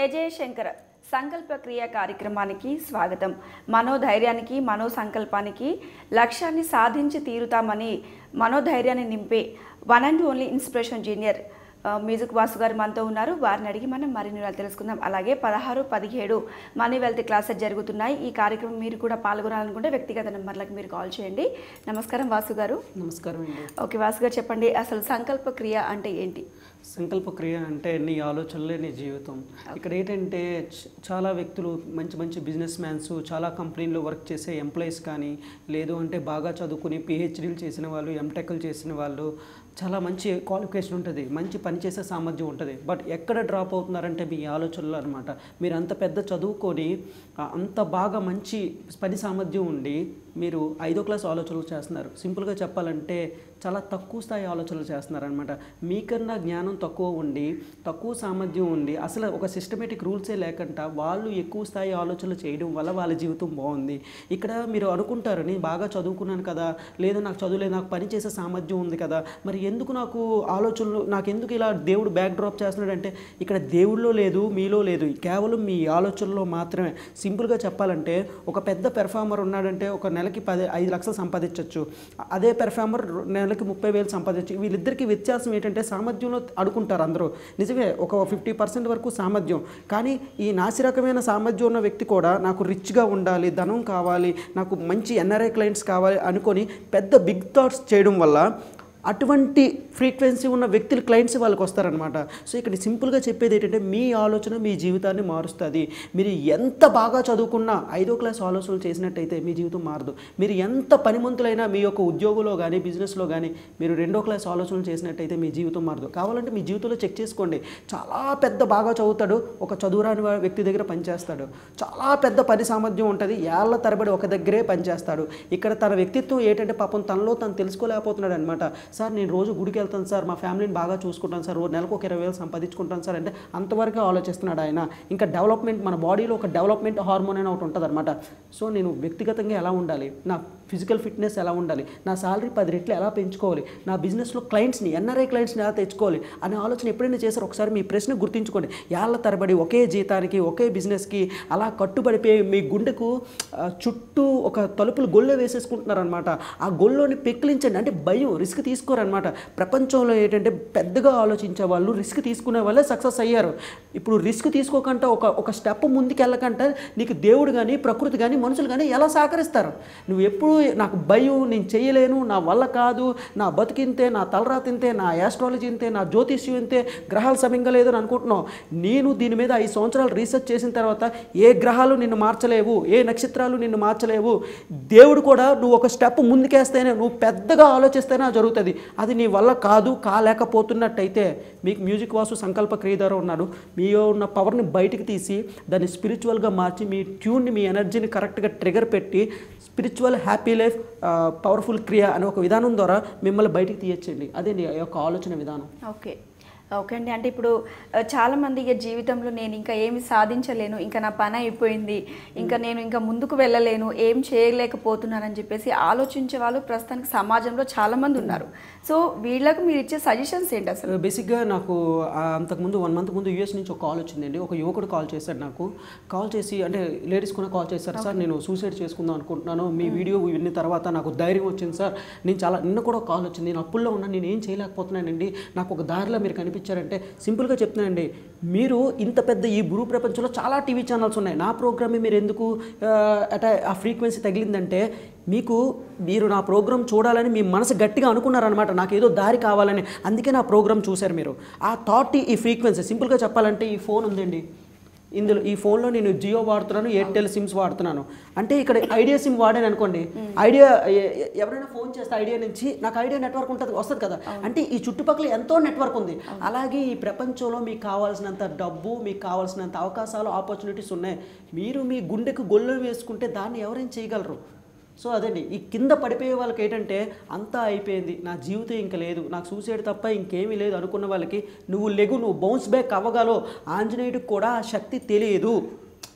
జయ జయశంకర్ సంకల్ప క్రియ కార్యక్రమానికి స్వాగతం మనోధైర్యానికి మనో సంకల్పానికి లక్ష్యాన్ని సాధించి తీరుతామని మనోధైర్యాన్ని నింపే one and only inspiration junior ఆ, మ్యూజిక్ వాసు గారు మనతో ఉన్నారు వారిని అడిగి మనం మరిన్ని వివరాలు తెలుసుకుందాం అలాగే పదహారు పదిహేడు మనీ వెల్త్ క్లాసెస్ జరుగుతున్నాయి ఈ కార్యక్రమం మీరు కూడా పాల్గొనాలనుకుంటే వ్యక్తిగత నెంబర్లకు మీరు కాల్ చేయండి నమస్కారం వాసు గారు నమస్కారం అండి ఓకే వాసు గారు చెప్పండి అసలు సంకల్ప క్రియ అంటే ఏంటి సంకల్ప క్రియ అంటే నీ ఆలోచనలే నీ జీవితం ఇక్కడ ఏంటంటే చ- చాలా వ్యక్తులు మంచి మంచి బిజినెస్ మ్యాన్స్ చాలా కంపెనీల్లో వర్క్ చేసే ఎంప్లాయీస్ కానీ లేదు అంటే బాగా చదువుకుని పిహెచ్డీలు చేసిన వాళ్ళు ఎంటెక్లు చేసిన వాళ్ళు చాలా మంచి క్వాలిఫికేషన్ ఉంటుంది మంచి పని చేసే సామర్థ్యం ఉంటుంది బట్ ఎక్కడ డ్రాప్ అవుతున్నారంటే మీ ఆలోచనలు అనమాట మీరు అంత పెద్ద చదువుకొని ఆ, అంత బాగా మంచి పని సామర్థ్యం ఉండి మీరు ఐదో క్లాస్ ఆలోచనలు చేస్తున్నారు సింపుల్గా చెప్పాలంటే చాలా తక్కువ స్థాయి ఆలోచనలు చేస్తున్నారు అనమాట మీకన్నా జ్ఞానం తక్కువ ఉండి తక్కువ సామర్థ్యం ఉండి అసలు ఒక సిస్టమేటిక్ రూల్సే లేకుండా వాళ్ళు ఎక్కువ స్థాయి ఆలోచనలు చేయడం వల్ల వాళ్ళ జీవితం బాగుంది ఇక్కడ మీరు అనుకుంటారు నేను బాగా చదువుకున్నాను కదా లేదా నాకు చదువులేదు నాకు పని చేసే సామర్థ్యం ఉంది కదా మరి ఎందుకు నాకు ఆలోచనలు నాకు ఎందుకు ఇలా దేవుడు బ్యాక్ డ్రాప్ చేస్తున్నాడంటే ఇక్కడ దేవుళ్ళో లేదు మీలో లేదు కేవలం మీ ఆలోచనలో మాత్రమే సింపుల్గా చెప్పాలంటే ఒక పెద్ద పెర్ఫార్మర్ ఉన్నాడంటే ఒక నెలకి పది ఐదు లక్షలు సంపాదించవచ్చు అదే పెర్ఫార్మర్ నెలకి ముప్పై వేలు సంపాదించు వీళ్ళిద్దరికి వ్యత్యాసం ఏంటంటే సామర్థ్యంలో అడుకుంటారు అందరూ నిజమే ఒక ఫిఫ్టీ పర్సెంట్ వరకు సామర్థ్యం కానీ ఈ నాసిరకమైన సామర్థ్యం ఉన్న వ్యక్తి కూడా నాకు రిచ్గా ఉండాలి ధనం కావాలి నాకు మంచి ఎన్ఆర్ఐ క్లయింట్స్ కావాలి అనుకొని పెద్ద బిగ్ థాట్స్ చేయడం వల్ల అటువంటి ఫ్రీక్వెన్సీ ఉన్న వ్యక్తులు క్లయింట్స్ వాళ్ళకి వస్తారనమాట సో ఇక్కడ సింపుల్గా చెప్పేది ఏంటంటే మీ ఆలోచన మీ జీవితాన్ని మారుస్తుంది మీరు ఎంత బాగా చదువుకున్నా ఐదో క్లాస్ ఆలోచనలు చేసినట్టయితే మీ జీవితం మారదు మీరు ఎంత పనిమంతులైనా మీ యొక్క ఉద్యోగంలో కానీ బిజినెస్లో కానీ మీరు రెండో క్లాస్ ఆలోచనలు చేసినట్టయితే మీ జీవితం మారదు కావాలంటే మీ జీవితంలో చెక్ చేసుకోండి చాలా పెద్ద బాగా చదువుతాడు ఒక చదువురాని వా- వ్యక్తి దగ్గర పనిచేస్తాడు చాలా పెద్ద పని సామర్థ్యం ఉంటుంది ఏళ్ల తరబడి ఒక దగ్గరే పనిచేస్తాడు ఇక్కడ తన వ్యక్తిత్వం ఏంటంటే పాపం తనలో తను తెలుసుకోలేకపోతున్నాడు అనమాట సార్ నేను రోజు గుడికి వెళ్తాను సార్ మా ఫ్యామిలీని బాగా చూసుకుంటాను సార్ రోజు నెలకు ఒక ఇరవై వేలు సంపాదించుకుంటాను సార్ అంటే అంతవరకే ఆలోచిస్తున్నాడు ఆయన ఇంకా డెవలప్మెంట్ మన బాడీలో ఒక డెవలప్మెంట్ హార్మోన్ అని ఒకటి ఉంటుంది అనమాట సో నేను వ్యక్తిగతంగా ఎలా ఉండాలి నా ఫిజికల్ ఫిట్నెస్ ఎలా ఉండాలి నా సాలరీ పది రెట్లు ఎలా పెంచుకోవాలి నా బిజినెస్లో క్లయింట్స్ని ఎన్ఆర్ఐ క్లయింట్స్ని ఎలా తెచ్చుకోవాలి అనే ఆలోచన ఎప్పుడైనా చేశారు ఒకసారి మీ ప్రశ్న గుర్తుంచుకోండి ఏళ్ల తరబడి ఒకే జీతానికి ఒకే బిజినెస్కి అలా కట్టుబడిపోయి మీ గుండెకు ఆ, చుట్టూ ఒక తలుపులు గొల్లె వేసేసుకుంటున్నారనమాట ఆ గొల్లోని పెక్కిలించండి అంటే భయం రిస్క్ తీసుకోరనమాట ప్రపంచంలో ఏంటంటే పెద్దగా ఆలోచించే వాళ్ళు రిస్క్ తీసుకునే వాళ్ళే సక్సెస్ అయ్యారు ఇప్పుడు రిస్క్ తీసుకోకుండా ఒక ఒక స్టెప్ ముందుకు వెళ్ళకంటే నీకు దేవుడు కానీ ప్రకృతి కానీ మనుషులు కానీ ఎలా సహకరిస్తారు నువ్వు ఎప్పుడు నాకు భయం నేను చేయలేను నా వల్ల కాదు నా బతికింతే నా తలరాత ఇంతే నా యాస్ట్రాలజీ ఇంతే నా జ్యోతిష్యం ఇంతే గ్రహాలు సమంగా లేదని అనుకుంటున్నావు నేను దీని మీద ఐదు సంవత్సరాలు రీసెర్చ్ చేసిన తర్వాత ఏ గ్రహాలు నిన్ను మార్చలేవు ఏ నక్షత్రాలు నిన్ను మార్చలేవు దేవుడు కూడా నువ్వు ఒక స్టెప్ ముందుకేస్తేనే నువ్వు పెద్దగా ఆలోచిస్తేనే అది జరుగుతుంది అది నీ వల్ల కాదు కాలేకపోతున్నట్టయితే మీకు మ్యూజిక్ వాసు సంకల్ప క్రియదారు ఉన్నాడు మీలో ఉన్న పవర్ని బయటికి తీసి దాన్ని స్పిరిచువల్గా మార్చి మీ ట్యూన్ని మీ ఎనర్జీని కరెక్ట్గా ట్రిగర్ పెట్టి స్పిరిచువల్ హ్యాపీ లైఫ్ పవర్ఫుల్ క్రియ అనే ఒక విధానం ద్వారా మిమ్మల్ని బయటికి తీయచ్చండి అదే నీ యొక్క ఆలోచన విధానం ఓకే ఓకే అండి అంటే ఇప్పుడు ఆ, చాలా మంది ఇక జీవితంలో నేను ఇంకా ఏమి సాధించలేను ఇంకా నా పని అయిపోయింది ఇంకా నేను ఇంకా ముందుకు వెళ్ళలేను ఏం చేయలేకపోతున్నానని చెప్పేసి ఆలోచించే వాళ్ళు ప్రస్తుతానికి సమాజంలో చాలా మంది ఉన్నారు సో వీళ్ళకు మీరు ఇచ్చే సజెషన్స్ ఏంటి అసలు బేసిక్గా నాకు ఆ, అంతకుముందు వన్ మంత్ ముందు యూఎస్ నుంచి ఒక కాల్ వచ్చిందండి ఒక యువకుడు కాల్ చేశాడు నాకు కాల్ చేసి అంటే లేడీస్ కూడా కాల్ చేశారు సార్ నేను సూసైడ్ చేసుకుందాం అనుకుంటున్నాను మీ వీడియో విన్న తర్వాత నాకు ధైర్యం వచ్చింది సార్ నేను చాలా నిన్న కూడా ఒక కాల్ వచ్చింది నేను అప్పుల్లో ఉన్నాను నేను ఏం చేయలేకపోతున్నానండి నాకు ఒక దారిలో మీరు కనిపించారంటే సింపుల్గా చెప్తున్నానండి మీరు ఇంత పెద్ద ఈ భూ ప్రపంచంలో చాలా టీవీ ఛానల్స్ ఉన్నాయి నా ప్రోగ్రామ్ మీరు ఎందుకు ఆ, అట ఆ ఫ్రీక్వెన్సీ తగిలిందంటే మీకు మీరు నా ప్రోగ్రామ్ చూడాలని మీ మనసు గట్టిగా అనుకున్నారనమాట నాకు ఏదో దారి కావాలని అందుకే నా ప్రోగ్రామ్ చూశారు మీరు ఆ థాట్ ఈ ఫ్రీక్వెన్సీ సింపుల్గా చెప్పాలంటే ఈ ఫోన్ ఉందండి ఇందులో ఈ ఫోన్లో నేను జియో వాడుతున్నాను ఎయిర్టెల్ సిమ్స్ వాడుతున్నాను అంటే ఇక్కడ ఐడియా సిమ్ వాడాను అనుకోండి ఐడియా ఎ- ఎ- ఎవరైనా ఫోన్ చేస్తే ఐడియా నుంచి నాకు ఐడియా నెట్వర్క్ ఉంటుంది వస్తుంది కదా అంటే ఈ చుట్టుపక్కల ఎంతో నెట్వర్క్ ఉంది అలాగే ఈ ప్రపంచంలో మీకు కావాల్సినంత డబ్బు మీకు కావాల్సినంత అవకాశాలు ఆపర్చునిటీస్ ఉన్నాయి మీరు మీ గుండెకు గొల్లు వేసుకుంటే దాన్ని ఎవరైనా చేయగలరు సో అదండి ఈ కింద పడిపోయే వాళ్ళకి ఏంటంటే అంతా అయిపోయింది నా జీవితం ఇంక లేదు నాకు సూసైడ్ తప్ప ఇంకేమీ లేదు అనుకున్న వాళ్ళకి నువ్వు లెగు నువ్వు బౌన్స్ బ్యాక్ అవ్వగలవు ఆంజనేయుడికి కూడా ఆ శక్తి తెలియదు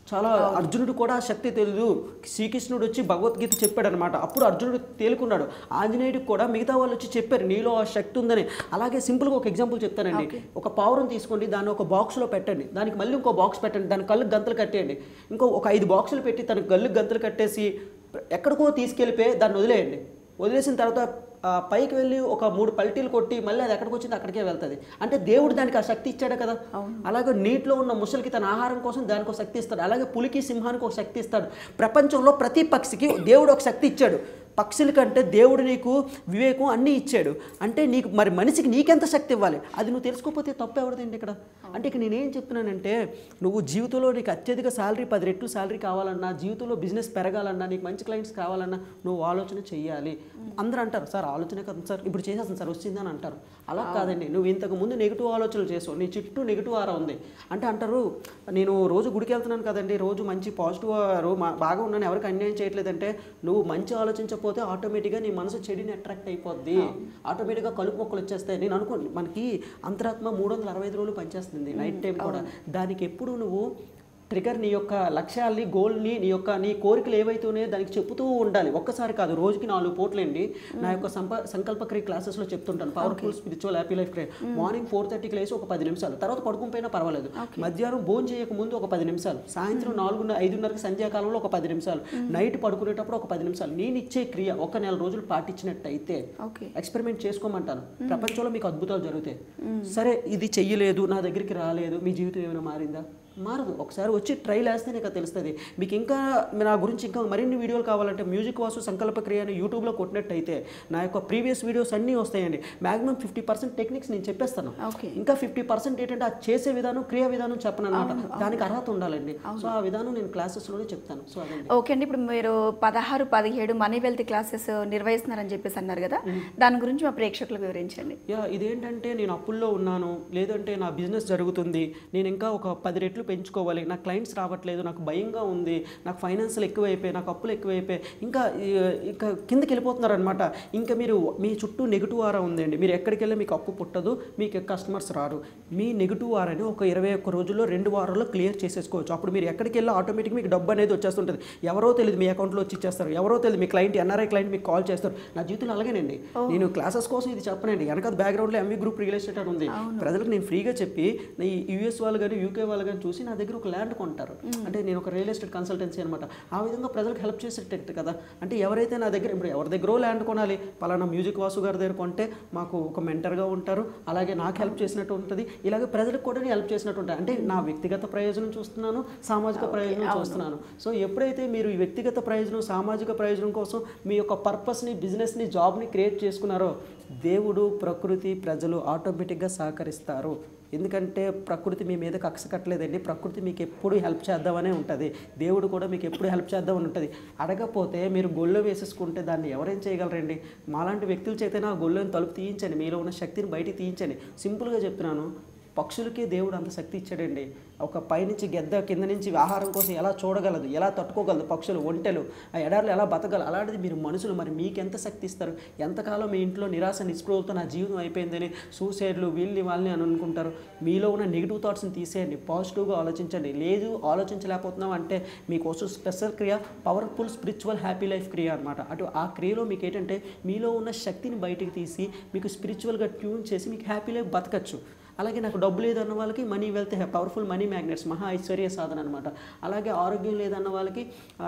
చాలా అర్జునుడు కూడా ఆ శక్తి తెలియదు శ్రీకృష్ణుడు వచ్చి భగవద్గీత చెప్పాడు అనమాట అప్పుడు అర్జునుడు తేలుకున్నాడు ఆంజనేయుడికి కూడా మిగతా వాళ్ళు వచ్చి చెప్పారు నీలో ఆ శక్తి ఉందని అలాగే సింపుల్గా ఒక ఎగ్జాంపుల్ చెప్తానండి ఒక పావురం తీసుకోండి దాన్ని ఒక బాక్స్లో పెట్టండి దానికి మళ్ళీ ఇంకో బాక్స్ పెట్టండి దాని కళ్ళు గంతలు కట్టేయండి ఇంకో ఒక ఐదు బాక్సులు పెట్టి తన కళ్ళు గంతలు కట్టేసి ఎక్కడికో తీసుకెళ్ళిపోయి దాన్ని వదిలేయండి వదిలేసిన తర్వాత ఆ, పైకి వెళ్ళి ఒక మూడు పల్టీలు కొట్టి మళ్ళీ అది ఎక్కడికి వచ్చింది అక్కడికే వెళ్తుంది అంటే దేవుడు దానికి ఆ శక్తి ఇచ్చాడు కదా అలాగే నీటిలో ఉన్న ముసలికి తన ఆహారం కోసం దానికి ఒక శక్తి ఇస్తాడు అలాగే పులికి సింహానికి ఒక శక్తి ఇస్తాడు ప్రపంచంలో ప్రతి పక్షికి దేవుడు ఒక శక్తి ఇచ్చాడు పక్షుల కంటే దేవుడు నీకు వివేకం అన్నీ ఇచ్చాడు అంటే నీకు మరి మనిషికి నీకెంత శక్తి ఇవ్వాలి అది నువ్వు తెలుసుకోకపోతే తప్పు ఎవరిదండి ఇక్కడ అంటే ఇక్కడ నేనేం చెప్తున్నానంటే నువ్వు జీవితంలో నీకు అత్యధిక శాలరీ పది రెట్లు శాలరీ కావాలన్నా జీవితంలో బిజినెస్ పెరగాలన్నా నీకు మంచి క్లయింట్స్ కావాలన్నా నువ్వు ఆలోచన చెయ్యాలి అందరూ అంటారు సార్ ఆలోచనే కదా సార్ ఇప్పుడు చేసేస్తాను సార్ వచ్చిందని అంటారు అలా కాదండి నువ్వు ఇంతకు ముందు నెగిటివ్ ఆలోచనలు చేసావు నీ చుట్టూ నెగిటివ్ ఆరా ఉంది అంటే అంటారు నేను రోజు గుడికి వెళ్తున్నాను కదండి రోజు మంచి పాజిటివ్ రో- మా- బాగా ఉన్నాను ఎవరికి అన్యాయం చేయట్లేదంటే నువ్వు మంచి ఆలోచించకపోతే ఆటోమేటిక్గా నీ మనసు చెడిని అట్రాక్ట్ అయిపోద్ది ఆటోమేటిక్గా కలుపు మొక్కలు వచ్చేస్తాయి నేను అనుకో మనకి అంతరాత్మ మూడు వందల అరవై ఐదు రోజులు పనిచేస్తుంది నైట్ టైం కూడా దానికి ఎప్పుడు నువ్వు ట్రిగర్ నీ యొక్క లక్ష్యాల్ని గోల్ని నీ యొక్క నీ కోరికలు ఏవైతే ఉన్నాయో దానికి చెప్తూ ఉండాలి ఒక్కసారి కాదు రోజుకి నాలుగు పూట్లండి నా యొక్క సంప సంకల్ప క్రియ క్లాసెస్లో చెప్తుంటాను powerful spiritual happy life Kriya morning four థర్టీకి లేసి ఒక పది నిమిషాలు తర్వాత పడుకుని పర్వాలేదు మధ్యాహ్నం భోజనం చేయక ముందు ఒక పది నిమిషాలు సాయంత్రం నాలుగున్నర ఐదున్నరకి సంధ్యాకాలంలో ఒక పది నిమిషాలు నైట్ పడుకునేటప్పుడు ఒక పది నిమిషాలు నేను ఇచ్చే క్రియ ఒక నెల రోజులు పాటించినట్టయితే ఓకే ఎక్స్పెరిమెంట్ చేసుకోమంటాను ప్రపంచంలో మీకు అద్భుతాలు జరుగుతాయి సరే ఇది చెయ్యలేదు నా దగ్గరికి రాలేదు మీ జీవితం ఏమైనా మారిందా మారదు ఒకసారి వచ్చి ట్రైల్ వేస్తే నీకు అది తెలుస్తుంది మీకు ఇంకా నా గురించి ఇంకా మరిన్ని వీడియోలు కావాలంటే మ్యూజిక్ వాసు సంకల్ప క్రియ అని యూట్యూబ్లో కొట్టినట్టయితే నా యొక్క ప్రీవియస్ వీడియోస్ అన్నీ వస్తాయండి మాక్సిమం ఫిఫ్టీ పర్సెంట్ టెక్నిక్స్ నేను చెప్పేస్తాను ఓకే ఇంకా ఫిఫ్టీ పర్సెంట్ ఏంటంటే ఆ చేసే విధానం క్రియ విధానం చెప్పను అనమాట దానికి అర్హత ఉండాలండి సో ఆ విధానం నేను క్లాసెస్లోనే చెప్తాను సో అదండి ఓకే అండి ఇప్పుడు మీరు పదహారు పదిహేడు మనీ వెల్త్ క్లాసెస్ నిర్వహిస్తున్నారని చెప్పేసి అన్నారు కదా దాని గురించి మా ప్రేక్షకులకు వివరించండి యా ఇదేంటంటే నేను అప్పుల్లో ఉన్నాను లేదంటే నా బిజినెస్ జరుగుతుంది నేను ఇంకా ఒక పది రెట్లు పెంచుకోవాలి నాకు క్లయింట్స్ రావట్లేదు నాకు భయంగా ఉంది నాకు ఫైనాన్షియల్ ఎక్కువైపోయి నాకు అప్పులు ఎక్కువైపోయి ఇంకా ఈ- ఇక కిందకి వెళ్ళిపోతున్నారు అనమాట ఇంకా మీరు మీ చుట్టూ నెగిటివ్ ఆరా ఉందండి మీరు ఎక్కడికి వెళ్ళి మీకు అప్పు పుట్టదు మీకు కస్టమర్స్ రారు మీ నెగిటివ్ ఆరాని ఒక ఇరవై ఒక్క రోజుల్లో రెండు వారాల్లో క్లియర్ చేసేసుకోవచ్చు అప్పుడు మీరు ఎక్కడికి వెళ్ళి ఆటోమేటిక్ మీకు డబ్బు అనేది వచ్చేస్తుంటుంది ఎవరో తెలియదు మీ అకౌంట్లో వచ్చి ఇచ్చేస్తారు ఎవరో తెలియదు మీ క్లయింట్ ఎన్ఆర్ఐ క్లయింట్ మీకు కాల్ చేస్తారు నా జీవితంలో అలాగేనండి నేను క్లాసెస్ కోసం ఇది చెప్పనండి వెనక బ్యాక్గ్రౌండ్లో ఎంవి గ్రూప్ రియల్ ఎస్టేట్ అని ఉంది ప్రజలకు నేను ఫ్రీగా చెప్పి ఈ యూఎస్ వాళ్ళు కానీ యూకే వాళ్ళు కానీ చూసి నా దగ్గర ఒక ల్యాండ్ కొంటారు అంటే నేను ఒక రియల్ ఎస్టేట్ కన్సల్టెన్సీ అనమాట ఆ విధంగా ప్రజలకు హెల్ప్ చేసేటట్టు కదా అంటే ఎవరైతే నా దగ్గర ఇప్పుడు ఎవరి దగ్గర ల్యాండ్ కొనాలి పలానా మ్యూజిక్ వాసు గారి దగ్గర కొంటే మాకు ఒక మెంటర్గా ఉంటారు అలాగే నాకు హెల్ప్ చేసినట్టు ఉంటుంది ఇలాగే ప్రజలకు కూడా నేను హెల్ప్ చేసినట్టు ఉంటుంది అంటే నా వ్యక్తిగత ప్రయోజనం చూస్తున్నాను సామాజిక ప్రయోజనం చూస్తున్నాను సో ఎప్పుడైతే మీరు ఈ వ్యక్తిగత ప్రయోజనం సామాజిక ప్రయోజనం కోసం మీ యొక్క పర్పస్ని బిజినెస్ని జాబ్ని క్రియేట్ చేసుకున్నారో దేవుడు ప్రకృతి ప్రజలు ఆటోమేటిక్గా సహకరిస్తారు ఎందుకంటే ప్రకృతి మీ మీద కక్ష కట్టలేదండి ప్రకృతి మీకు ఎప్పుడు హెల్ప్ చేద్దామనే ఉంటుంది దేవుడు కూడా మీకు ఎప్పుడు హెల్ప్ చేద్దామని ఉంటుంది అడగపోతే మీరు గొల్లో వేసేసుకుంటే దాన్ని ఎవరేం చేయగలరండి మాలాంటి వ్యక్తుల చేతనే ఆ గొల్లోని తలుపు తీయించండి మీలో ఉన్న శక్తిని బయటికి తీయించండి సింపుల్గా చెప్తున్నాను పక్షులకే దేవుడు అంత శక్తి ఇచ్చాడండి ఒక పైనుంచి గెద్ద కింద నుంచి ఆహారం కోసం ఎలా చూడగలదు ఎలా తట్టుకోగలదు పక్షులు ఒంటెలు ఆ ఎడారులు ఎలా బతకగలరు అలాంటిది మీరు మనుషులు మరి మీకు ఎంత శక్తి ఇస్తారు ఎంతకాలం మీ ఇంట్లో నిరాశ నిస్పృహలతో నా జీవితం అయిపోయిందని సూసైడ్లు వీళ్ళని వాళ్ళని అని అనుకుంటారు మీలో ఉన్న నెగిటివ్ థాట్స్ని తీసేయండి పాజిటివ్గా ఆలోచించండి లేదు ఆలోచించలేకపోతున్నాం అంటే మీకోసం స్పెషల్ క్రియ పవర్ఫుల్ స్పిరిచువల్ హ్యాపీ లైఫ్ క్రియ అనమాట అటు ఆ క్రియలో మీకు ఏంటంటే మీలో ఉన్న శక్తిని బయటికి తీసి మీకు స్పిరిచువల్గా ట్యూన్ చేసి మీకు హ్యాపీ లైఫ్ బతకచ్చు అలాగే నాకు డబ్బు లేదన్న వాళ్ళకి money wealth powerful money magnets మహా ఐశ్వర్య సాధన అనమాట అలాగే ఆరోగ్యం లేదన్న వాళ్ళకి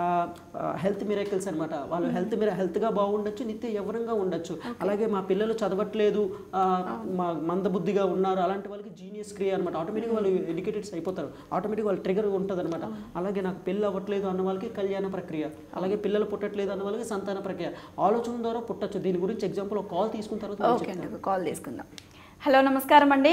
హెల్త్ మిరాకిల్స్ అనమాట వాళ్ళు హెల్త్ మిర హెల్త్గా బాగుండొచ్చు నిత్య యవనంగా ఉండొచ్చు అలాగే మా పిల్లలు చదవట్లేదు ఆ, మా మందబుద్ధిగా ఉన్నారు అలాంటి వాళ్ళకి జీనియస్ క్రియ అనమాట ఆటోమేటిక్గా వాళ్ళు ఎడ్యుకేటెడ్స్ అయిపోతారు ఆటోమేటిక్గా వాళ్ళు ట్రిగర్ ఉంటుంది అనమాట అలాగే నాకు పెళ్ళి అవ్వట్లేదు అన్న వాళ్ళకి కళ్యాణ ప్రక్రియ అలాగే పిల్లలు పుట్టట్లేదు అన్న వాళ్ళకి సంతాన ప్రక్రియ ఆలోచన ద్వారా పుట్టచ్చు దీని గురించి ఎగ్జాంపుల్ ఒక కాల్ తీసుకున్న తర్వాత నేను ఓకే అండి ఒక కాల్ తీసుకుందాం హలో నమస్కారం అండి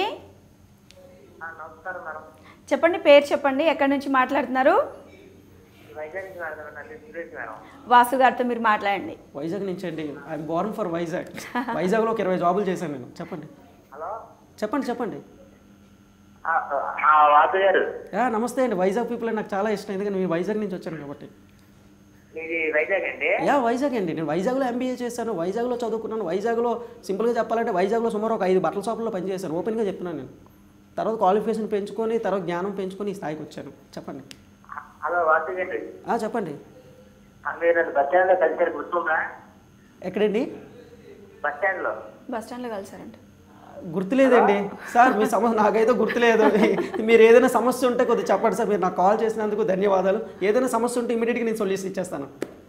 ఆ, నమస్కారం మేడం చెప్పండి పేరు చెప్పండి ఎక్కడి నుంచి మాట్లాడుతున్నారు వైజాగ్ నుంచి మేడం నన్ను సురేష్ మేడం వాసు గారితో మీరు మాట్లాడండి వైజాగ్ నుంచి అండి ఐఎమ్ బోర్న్ ఫర్ వైజాగ్ వైజాగ్లో ఒక ఇరవై జాబులు చేశాను నేను చెప్పండి హలో చెప్పండి చెప్పండి ఆ, ఆ, వాసు గారు యా నమస్తే అండి వైజాగ్ పీపుల్ నాకు చాలా ఇష్టం ఎందుకంటే నేను వైజాగ్ నుంచి వచ్చాను కాబట్టి మీది వైజాగ్ అండి యా వైజాగ్ అండి నేను వైజాగ్లో ఎంబీఏ చేశాను వైజాగ్లో చదువుకున్నాను వైజాగ్లో సింపుల్గా చెప్పాలంటే వైజాగ్లో సుమారు ఒక ఐదు బట్టల షాపుల్లో పనిచేశాను ఓపెన్గా చెప్తున్నాను నేను తర్వాత క్వాలిఫికేషన్ పెంచుకొని తర్వాత జ్ఞానం పెంచుకొని ఈ స్థాయికి వచ్చాను చెప్పండి ఆ, హలో వాసు గారు ఆ, చెప్పండి ఆ, మీరు నన్ను బస్ స్టాండ్లో కలిసారు గుర్తుందా ఎక్కడండి బస్ స్టాండ్లో బస్ స్టాండ్లో కలిసారంట గుర్తులేదండి సార్ మీ సమస్య నాకైతే గుర్తులేదు మీరు ఏదైనా సమస్య ఉంటే కొద్దిగా చెప్పండి సార్ మీరు నాకు కాల్ చేసినందుకు ధన్యవాదాలు ఏదైనా సమస్య ఉంటే ఇమీడియట్గా నేను సొల్యూషన్ ఇచ్చేస్తాను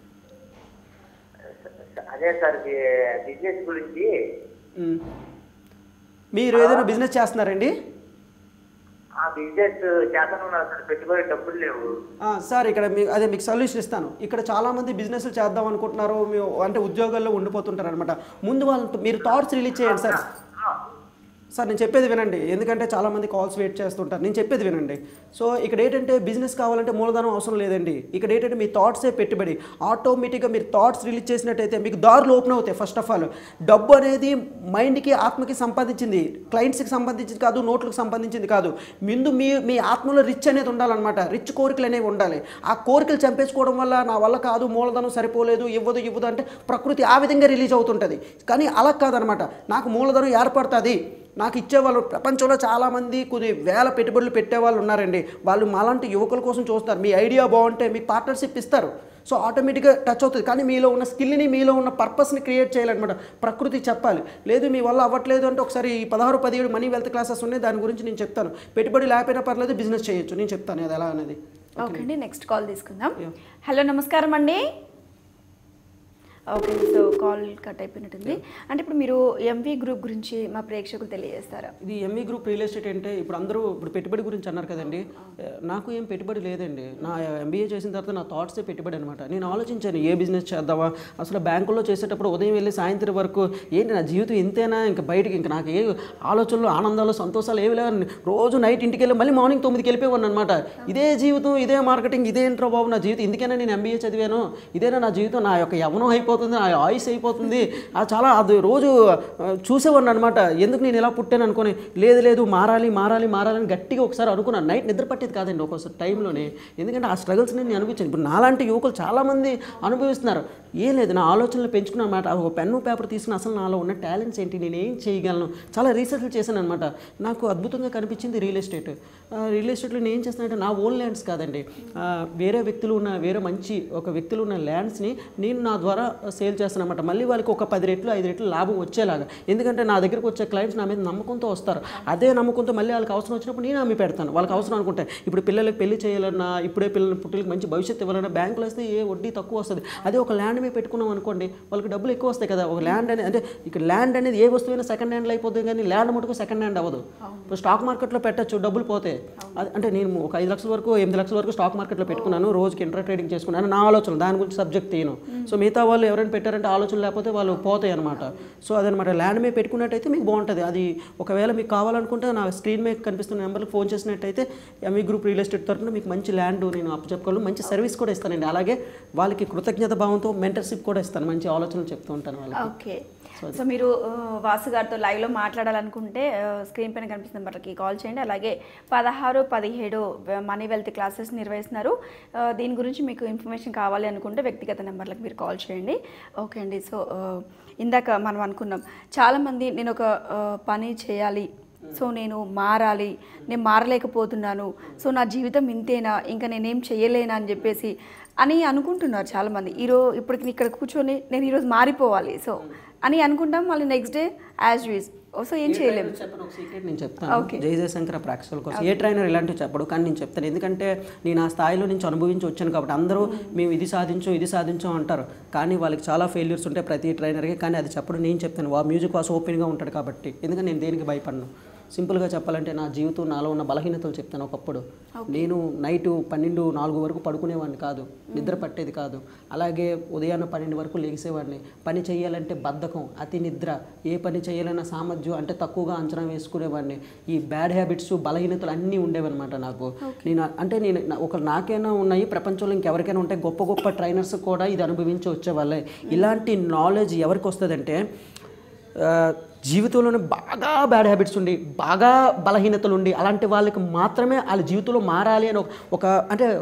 అదే సార్ ఈ బిజినెస్ గురించి మ్. మీరు ఏదైనా బిజినెస్ చేస్తున్నారండి ఆ బిజినెస్ చేతనున్నారు సార్ పెట్టుబడి డబ్బులు లేవు ఆ, సార్ ఇక్కడ మీ అదే మీకు సొల్యూషన్ ఇస్తాను ఇక్కడ చాలామంది బిజినెస్లు చేద్దాం అనుకుంటున్నారు మీ అంటే ఉద్యోగాల్లో ఉండిపోతుంటారు అనమాట ముందు వాళ్ళు మీరు థాట్స్ రిలీజ్ చేయండి సార్ ఆ, సార్ నేను చెప్పేది వినండి ఎందుకంటే చాలామంది కాల్స్ వెయిట్ చేస్తుంటారు నేను చెప్పేది వినండి సో ఇక్కడ ఏంటంటే బిజినెస్ కావాలంటే మూలధనం అవసరం లేదండి ఇక్కడ ఏంటంటే మీ థాట్సే పెట్టుబడి ఆటోమేటిక్గా మీరు థాట్స్ రిలీజ్ చేసినట్టయితే మీకు దారులు ఓపెన్ అవుతాయి ఫస్ట్ ఆఫ్ ఆల్ డబ్బు అనేది మైండ్కి ఆత్మకి సంపాదించింది క్లయింట్స్కి సంబంధించింది కాదు నోట్లకు సంబంధించింది కాదు ముందు మీ మీ ఆత్మలో రిచ్ అనేది ఉండాలన్నమాట రిచ్ కోరికలు అనేవి ఉండాలి ఆ కోరికలు చంపేసుకోవడం వల్ల నా వల్ల కాదు మూలధనం సరిపోలేదు ఇవ్వదు ఇవ్వదు అంటే ప్రకృతి ఆ విధంగా రిలీజ్ అవుతుంటుంది కానీ అలా కాదనమాట నాకు మూలధనం ఏర్పడుతుంది నాకు ఇచ్చేవాళ్ళు ప్రపంచంలో చాలామంది కొద్ది వేల పెట్టుబడులు పెట్టేవాళ్ళు ఉన్నారండి వాళ్ళు మాలాంటి యువకుల కోసం చూస్తారు మీ ఐడియా బాగుంటే మీకు పార్ట్నర్షిప్ ఇస్తారు సో ఆటోమేటిక్గా టచ్ అవుతుంది కానీ మీలో ఉన్న స్కిల్ని మీలో ఉన్న పర్పస్ని క్రియేట్ చేయాలన్నమాట ప్రకృతి చెప్పాలి లేదు మీ వల్ల అవ్వట్లేదు అంటే ఒకసారి ఈ పదహారు పదిహేడు మనీ వెల్త్ క్లాసెస్ ఉన్నాయి దాని గురించి నేను చెప్తాను పెట్టుబడి లేకపోయినా పర్లేదు బిజినెస్ చేయొచ్చు నేను చెప్తాను అది ఎలా అనేది ఓకే అండి నెక్స్ట్ కాల్ తీసుకుందాం Yeah. హలో నమస్కారం అండి ఓకే సో కాల్ కట్ అయిపోయినట్టుంది అంటే ఇప్పుడు మీరు ఎంవి గ్రూప్ గురించి మా ప్రేక్షకులు తెలియజేస్తారా ఇది ఎంఈ గ్రూప్ రియల్ ఎస్టేట్ అంటే ఇప్పుడు అందరూ ఇప్పుడు పెట్టుబడి గురించి అన్నారు కదండి నాకు ఏం పెట్టుబడి లేదండి నా ఎంబీఏ చేసిన తర్వాత నా థాట్సే పెట్టుబడి అనమాట నేను ఆలోచించాను ఏ బిజినెస్ చేద్దామా అసలు బ్యాంకులో చేసేటప్పుడు ఉదయం వెళ్ళి సాయంత్రం వరకు ఏంటి నా జీవితం ఇంతేనా ఇంకా బయటికి ఇంకా నాకు ఏ ఆలోచనలు ఆనందాలు సంతోషాలు ఏమి లేవు రోజు నైట్ ఇంటికి వెళ్ళి మళ్ళీ మార్నింగ్ తొమ్మిదికి వెళ్ళిపోయాను అనమాట ఇదే జీవితం ఇదే మార్కెటింగ్ ఇదే ఏంట్రో బాబు నా జీవితం ఇందుకైనా నేను ఎంబీఏ చదివాను ఇదేనా నా జీవితం నా యొక్క యవనం అయిపోతుంది నా ఆయుస్ అయిపోతుంది ఆ చాలా అది రోజు ఆ, చూసేవాడిని అనమాట ఎందుకు నేను ఇలా పుట్టాను అనుకొని లేదు లేదు మారాలి మారాలి మారాలని గట్టిగా ఒకసారి అనుకున్నాను నైట్ నిద్ర పట్టేది కాదండి ఒక్కోసారి టైంలోనే ఎందుకంటే ఆ స్ట్రగుల్స్ నేను అనుభవించాను ఇప్పుడు నాలాంటి యువకులు చాలామంది అనుభవిస్తున్నారు ఏం లేదు నా ఆలోచనలు పెంచుకున్న అనమాట ఒక పెన్ను పేపర్ తీసుకుని అసలు నాలో ఉన్న టాలెంట్స్ ఏంటి నేను ఏం చేయగలను చాలా రీసెర్చ్లు చేశాను అనమాట నాకు అద్భుతంగా కనిపించింది రియల్ ఎస్టేట్ రియల్ ఎస్టేట్లో నేను ఏం చేస్తున్నానంటే నా ఓన్ ల్యాండ్స్ కాదండి ఆ, వేరే వ్యక్తులు ఉన్న వేరే మంచి ఒక వ్యక్తులు ఉన్న ల్యాండ్స్ని నేను నా ద్వారా సేల్ చేస్తాను అనమాట మళ్ళీ వాళ్ళకి ఒక పది రెట్లు ఐదు రెట్లు లాభం వచ్చేలాగా ఎందుకంటే నా దగ్గరకు వచ్చే క్లయింట్స్ నా మీద నమ్మకంతో వస్తారు అదే నమ్మకంతో మళ్ళీ వాళ్ళకి అవసరం వచ్చినప్పుడు నేను అమ్మి పెడతాను వాళ్ళకి అవసరం అనుకుంటే ఇప్పుడు పిల్లలకి పెళ్లి చేయాలన్నా ఇప్పుడే పిల్లల పుట్టిలకి మంచి భవిష్యత్తు ఇవ్వాలన్నా బ్యాంకులో వస్తే ఏ వడ్డీ తక్కువ వస్తుంది అదే ఒక ల్యాండ్ మీద పెట్టుకున్నాం అనుకోండి వాళ్ళకి డబ్బులు ఎక్కువ వస్తాయి కదా ఒక ల్యాండ్ అనేది అంటే ఇక్కడ ల్యాండ్ అనేది ఏ వస్తువైనా సెకండ్ హ్యాండ్లో అయిపోతుంది కానీ ల్యాండ్ మటుకు సెకండ్ హ్యాండ్ అవ్వదు ఇప్పుడు స్టాక్ మార్కెట్లో పెట్టచ్చు డబ్బులు పోతాయి అది అంటే నేను ఒక ఐదు లక్షల వరకు ఎనిమిది లక్షల వరకు స్టాక్ మార్కెట్లో పెట్టుకున్నాను రోజుకి ఇంటర్ ట్రేడింగ్ చేసుకున్నాను నా ఆలోచన దాని గురించి సబ్జెక్ట్ తీయను సో మిగతా వాళ్ళు ఎవరైనా పెట్టారంటే ఆలోచన లేకపోతే వాళ్ళు పోతాయి అనమాట సో అదనమాట ల్యాండ్ మీద పెట్టుకున్నట్టయితే మీకు బాగుంటుంది అది ఒకవేళ మీకు కావాలనుకుంటే నా స్క్రీన్ మీద కనిపిస్తున్న నెంబర్కి ఫోన్ చేసినట్టయితే ఎంఈ గ్రూప్ రియల్ ఎస్టేట్ తరఫున మీకు మంచి ల్యాండ్ నేను అప్పచెప్పగలను మంచి సర్వీస్ కూడా ఇస్తానండి అలాగే వాళ్ళకి కృతజ్ఞత భావంతో మెంటర్షిప్ కూడా ఇస్తాను మంచి ఆలోచనలు చెప్తూ ఉంటాను వాళ్ళకి ఓకే సో మీరు ఆ, వాసు గారితో లైవ్లో మాట్లాడాలనుకుంటే ఆ, స్క్రీన్ పైన కనిపిస్తున్న నెంబర్కి కాల్ చేయండి అలాగే పదహారు పదిహేడు మనీ వెల్త్ క్లాసెస్ నిర్వహిస్తున్నారు ఆ, దీని గురించి మీకు ఇన్ఫర్మేషన్ కావాలి అనుకుంటే వ్యక్తిగత నెంబర్లకు మీరు కాల్ చేయండి ఓకే అండి సో ఆ, ఇందాక మనం అనుకున్నాం చాలామంది నేను ఒక ఆ, పని చేయాలి సో నేను మారాలి నేను మారలేకపోతున్నాను సో నా జీవితం ఇంతేనా ఇంకా నేనేం చేయలేనా అని చెప్పేసి అని అనుకుంటున్నారు చాలామంది ఈరోజు ఇప్పటికి ఇక్కడ కూర్చొని నేను ఈరోజు మారిపోవాలి సో అని అనుకుంటాం మళ్ళీ next day as use so ఏం చేయలేము చెప్పను ఒక సీక్రెట్ నేను చెప్తాను Okay. జై జయశంకర ప్రాక్టికల్ కోసం ఏ ట్రైనర్ ఇలాంటివి చెప్పడు కానీ నేను చెప్తాను ఎందుకంటే నేను ఆ స్థాయిలో నుంచి అనుభవించి వచ్చాను కాబట్టి అందరూ మేము ఇది సాధించు ఇది సాధించు అంటారు కానీ వాళ్ళకి చాలా ఫెయిల్యూర్స్ ఉంటాయి ప్రతి ట్రైనర్కి కానీ అది చెప్పడం నేను చెప్తాను వా మ్యూజిక్ వాస్ ఓపెన్గా ఉంటాడు కాబట్టి ఎందుకంటే నేను దేనికి భయపడను సింపుల్గా చెప్పాలంటే నా జీవితం నాలో ఉన్న బలహీనతలు చెప్తాను ఒకప్పుడు నేను నైట్ పన్నెండు నాలుగు వరకు పడుకునేవాడిని కాదు నిద్ర పట్టేది కాదు అలాగే ఉదయాన్న పన్నెండు వరకు లేచేవాడిని పని చేయాలంటే బద్ధకం అతి నిద్ర ఏ పని చేయాలన్న సామర్థ్యం అంటే తక్కువగా అంచనా వేసుకునేవాడిని ఈ బ్యాడ్ హ్యాబిట్స్ బలహీనతలు అన్నీ ఉండేవన్నమాట నాకు నేను అంటే నేను నా- ఒక నాకైనా ఉన్నాయి ప్రపంచంలో ఇంకెవరికైనా ఉంటాయి గొప్ప గొప్ప ట్రైనర్స్ కూడా ఇది అనుభవించి వచ్చేవాళ్ళే ఇలాంటి నాలెడ్జ్ ఎవరికి వస్తుందంటే ఆ, జీవితంలోనే బాగా బ్యాడ్ హ్యాబిట్స్ ఉండి బాగా బలహీనతలు ఉండి అలాంటి వాళ్ళకి మాత్రమే వాళ్ళ జీవితంలో మారాలి అని ఒక- ఒక అంటే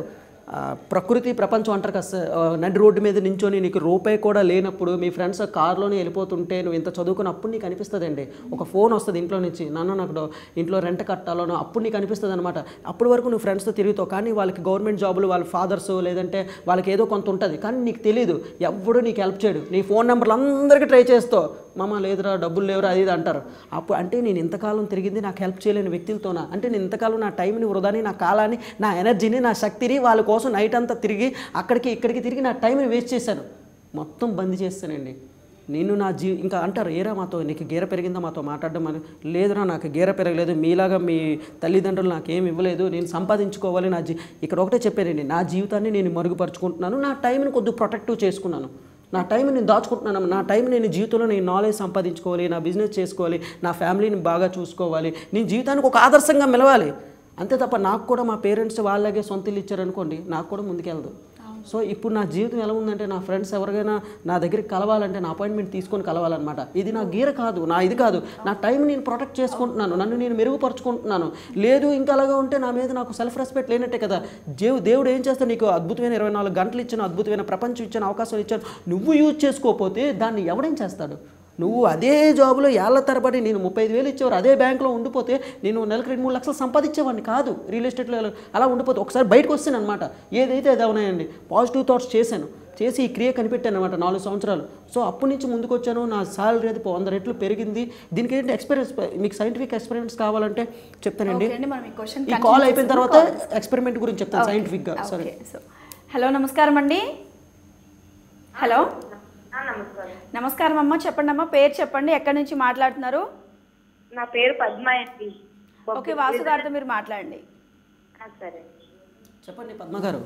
ఆ, ప్రకృతి ప్రపంచం అంటారు కదా సార్, ఆ, నడి రోడ్డు మీద నించొని నీకు రూపాయి కూడా లేనప్పుడు మీ ఫ్రెండ్స్ కార్లోనే వెళ్ళిపోతుంటే నువ్వు ఇంత చదువుకున్నప్పుడు నీకు అనిపిస్తుందండి ఒక ఫోన్ వస్తుంది ఇంట్లో నుంచి నాన్న నాకు డో- ఇంట్లో రెంట్ కట్టాలో అప్పుడు నీకు అనిపిస్తుంది అనమాట అప్పటి వరకు నువ్వు ఫ్రెండ్స్తో తిరుగుతావు కానీ వాళ్ళకి గవర్నమెంట్ జాబులు వాళ్ళ ఫాదర్స్ లేదంటే వాళ్ళకి ఏదో కొంత ఉంటుంది కానీ నీకు తెలియదు ఎవడు నీకు హెల్ప్ చేయడు నీ ఫోన్ నెంబర్లు అందరికీ ట్రై చేస్తావు మామ లేదురా డబ్బులు లేవురా అది ఇది అంటారు అప్పుడు అంటే నేను ఇంతకాలం తిరిగింది నాకు హెల్ప్ చేయలేని వ్యక్తులతోనా అంటే నేను ఇంతకాలం నా టైంని వృధాని నా కాలాన్ని నా ఎనర్జీని నా శక్తిని వాళ్ళ కోసం నైట్ అంతా తిరిగి అక్కడికి ఇక్కడికి తిరిగి నా టైంని వేస్ట్ చేశాను మొత్తం బంద్ చేస్తానండి నేను నా జీ ఇంకా అంటారు ఏరా మాతో నీకు గీర పెరిగిందా మాతో మాట్లాడడం అని లేదురా నాకు గీర పెరగలేదు మీలాగా మీ తల్లిదండ్రులు నాకేం ఇవ్వలేదు నేను సంపాదించుకోవాలి నా జీ ఇక్కడ ఒకటే చెప్పానండి నా జీవితాన్ని నేను మరుగుపరుచుకుంటున్నాను నా టైంని కొద్దిగా ప్రొటెక్టివ్ చేసుకున్నాను నా టైం నేను దాచుకుంటున్నాను నా టైం నేను జీవితంలో నేను నాలెడ్జ్ సంపాదించుకోవాలి నా బిజినెస్ చేసుకోవాలి నా ఫ్యామిలీని బాగా చూసుకోవాలి నేను జీవితానికి ఒక ఆదర్శంగా మెలవాలి అంతే తప్ప నాకు కూడా మా పేరెంట్స్ వాళ్ళగే సొంత ఇల్లు ఇచ్చారనుకోండి నాకు కూడా ముందుకెళ్ళదు సో ఇప్పుడు నా జీవితం ఎలా ఉందంటే నా ఫ్రెండ్స్ ఎవరికైనా నా దగ్గరికి కలవాలంటే నా అపాయింట్మెంట్ తీసుకొని కలవాలన్నమాట ఇది నా గీర కాదు నా ఇది కాదు నా టైం నేను ప్రొటెక్ట్ చేసుకుంటున్నాను నన్ను నేను మెరుగుపరుచుకుంటున్నాను లేదు ఇంకా అలాగా ఉంటే నా మీద నాకు సెల్ఫ్ రెస్పెక్ట్ లేనట్టే కదా దేవు దేవుడు ఏం చేస్తాడు నీకు అద్భుతమైన ఇరవై నాలుగు గంటలు ఇచ్చాను అద్భుతమైన ప్రపంచం ఇచ్చాను అవకాశం ఇచ్చాను నువ్వు యూజ్ చేసుకోకపోతే దాన్ని ఎవడేం చేస్తాడు నువ్వు అదే జాబ్లో ఏళ్ల తరబడి నేను ముప్పై ఐదు వేలు ఇచ్చేవారు అదే బ్యాంక్లో ఉండిపోతే నేను నెలకు రెండు మూడు లక్షలు సంపాదించేవాడిని కాదు రియల్ ఎస్టేట్లో అలా ఉండిపోతే ఒకసారి బయటకు వస్తాను అనమాట ఏదైతే అది అవునాయండి పాజిటివ్ థాట్స్ చేశాను చేసి ఈ క్రియ కనిపెట్టాను అనమాట నాలుగు సంవత్సరాలు సో అప్పటి నుంచి ముందుకు వచ్చాను నా సాలరీ అది వంద రెట్లు పెరిగింది దీనికి ఏంటి ఎక్స్పీరియన్స్ మీకు సైంటిఫిక్ ఎక్స్పీరియన్స్ కావాలంటే చెప్తానండి ఓకే అండి మనం ఈ క్వశ్చన్ ఈ కాల్ అయిపోయిన తర్వాత ఎక్స్పెరిమెంట్ గురించి చెప్తాను సైంటిఫిక్గా సరే ఓకే సో హలో నమస్కారం అండి హలో ఆ, నమస్కారం నమస్కారం అమ్మ చెప్పండి అమ్మ పేరు చెప్పండి ఎక్కడి నుంచి మాట్లాడుతున్నారు నా పేరు పద్మ అండి ఓకే వాసు గారితో మీరు మాట్లాడండి ఆ, సరే చెప్పండి పద్మ గారు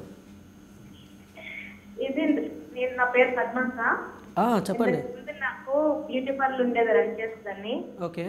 ఇది నేను నా పేరు పద్మ సార్ ఆ, చెప్పండి ముందు నాకు బ్యూటీ పార్లర్ ఉండేది రన్ చేస్తుందని ఓకే